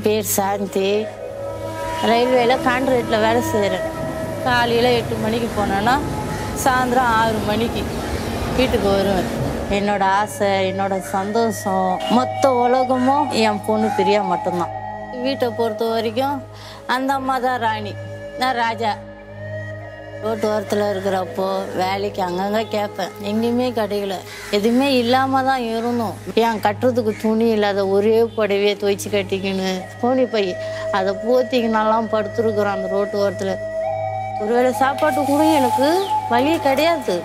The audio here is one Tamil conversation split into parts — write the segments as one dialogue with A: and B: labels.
A: பேர் சாந்தி ரயில்வேல கான்ட்ராக்டில் வேலை செய்கிறேன் காலையில் எட்டு மணிக்கு போனேன்னா சாயந்தரம் ஆறு மணிக்கு வீட்டுக்கு வருவேன் என்னோட ஆசை என்னோட சந்தோஷம் மொத்த உலகமும் என் பொண்ணு பிரியா மட்டும்தான் வீட்டை பொறுத்த வரைக்கும் அந்த அம்மா தான் ராணி நான் ராஜா ரோட்டு ஓரத்தில் இருக்கிறப்போ வேலைக்கு அங்கங்கே கேட்பேன் எங்கேயுமே கிடைக்கல எதுவுமே இல்லாமல் தான் இருந்தோம் ஏன் கட்டுறதுக்கு துணி இல்லாத ஒரே புடவையை துவைச்சு கட்டிக்கின்னு துணி பை அதை போத்திக்கினாலாம் படுத்துருக்குறோம் அந்த ரோட்டு ஓரத்தில் ஒருவேளை சாப்பாட்டு கூட எனக்கு வழியே கிடையாது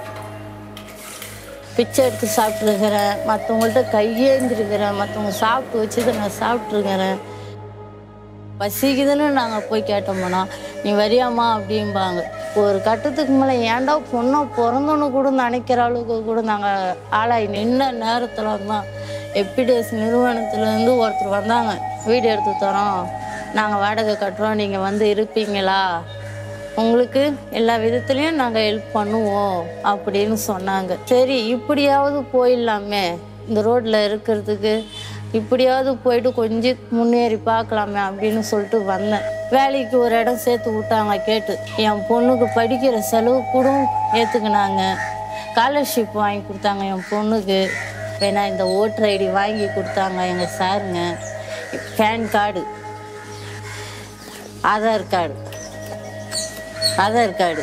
A: பிச்சை எடுத்து சாப்பிட்ருக்கிறேன் மற்றவங்கள்ட்ட கையேந்திருக்கிறேன் மற்றவங்க சாப்பிட்டு வச்சதை நான் சாப்பிட்ருக்கிறேன் பசிக்குதுன்னு நாங்கள் போய் கேட்டோம்னா நீ வரியாம்மா அப்படிம்பாங்க ஒரு கட்டத்துக்கு மேலே ஏன்டா பொண்ணை பிறந்தோன்னு கூட நினைக்கிற அளவுக்கு கூட நாங்கள் ஆளாகி நின்ன நேரத்தில் தான் எப்பிடேஸ் நிறுவனத்துலேருந்து ஒருத்தர் வந்தாங்க வீடு எடுத்து தரோம் நாங்கள் வாடகை கட்டுறோம் நீங்கள் வந்து இருப்பீங்களா உங்களுக்கு எல்லா விதத்துலேயும் நாங்கள் ஹெல்ப் பண்ணுவோம் அப்படின்னு சொன்னாங்க சரி இப்படியாவது போயிடலாமே இந்த ரோட்டில் இருக்கிறதுக்கு இப்படியாவது போயிட்டு கொஞ்சம் முன்னேறி பார்க்கலாமே அப்படின்னு சொல்லிட்டு வந்தேன் வேலைக்கு ஒரு இடம் சேர்த்து விட்டாங்க கேட்டு என் பொண்ணுக்கு படிக்கிற செலவு கூட ஏற்றுக்கினாங்க ஸ்காலர்ஷிப் வாங்கி கொடுத்தாங்க என் பொண்ணுக்கு வேணா இந்த ஓட்டர் ஐடி வாங்கி கொடுத்தாங்க எங்கள் சாருங்க PAN card Aadhaar card Aadhaar card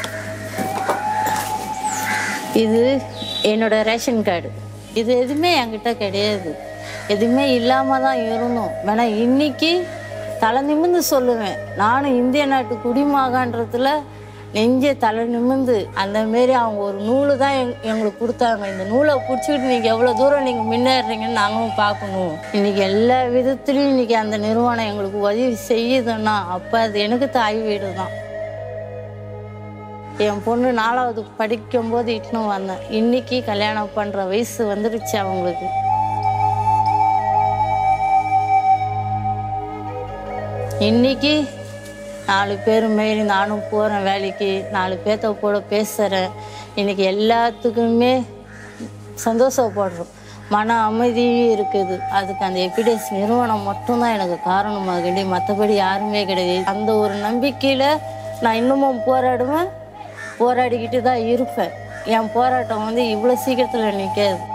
A: இது என்னோட ரேஷன் கார்டு இது எதுவுமே என்கிட்ட கிடையாது எதுவுமே இல்லாமல் தான் இருந்தோம் வேணா இன்னைக்கு தலை நிமிர்ந்து சொல்லுவேன் நானும் இந்திய நாட்டு குடிமகன்றதுல நெஞ்ச தலை நிமிர்ந்து அந்த மாரி அவங்க ஒரு நூலு தான் எங் எங்களுக்கு கொடுத்தாங்க இந்த நூலை பிடிச்சிக்கிட்டு நீங்கள் எவ்வளோ தூரம் நீங்கள் முன்னேறீங்கன்னு நாங்களும் பார்க்கணும் இன்னைக்கு எல்லா விதத்துலையும் இன்னைக்கு அந்த நிறுவனம் எங்களுக்கு உதவி செய்யுதுன்னா அப்போ அது எனக்கு தாய் வீடு தான் என் பொண்ணு நாலாவது படிக்கும்போது இட்டுன்னு வந்தேன் இன்னைக்கு கல்யாணம் பண்ணுற வயசு வந்துடுச்சு அவங்களுக்கு இன்னைக்கு நாலு பேர் மாரி நானும் போகிறேன் வேலைக்கு நாலு பேர்த்த கூட பேசுகிறேன் இன்னைக்கு எல்லாத்துக்குமே சந்தோஷப்படுறோம் மன அமைதியும் இருக்குது அதுக்கு அந்த எபிடென்ஸ் நிறுவனம் மட்டும்தான் எனக்கு காரணமாகண்டி மற்றபடி யாருமே கிடையாது அந்த ஒரு நம்பிக்கையில் நான் இன்னமும் போராடுவேன் போராடிக்கிட்டு தான் இருப்பேன் என் போராட்டம் வந்து இவ்வளோ சீக்கிரத்தில் நிற்காது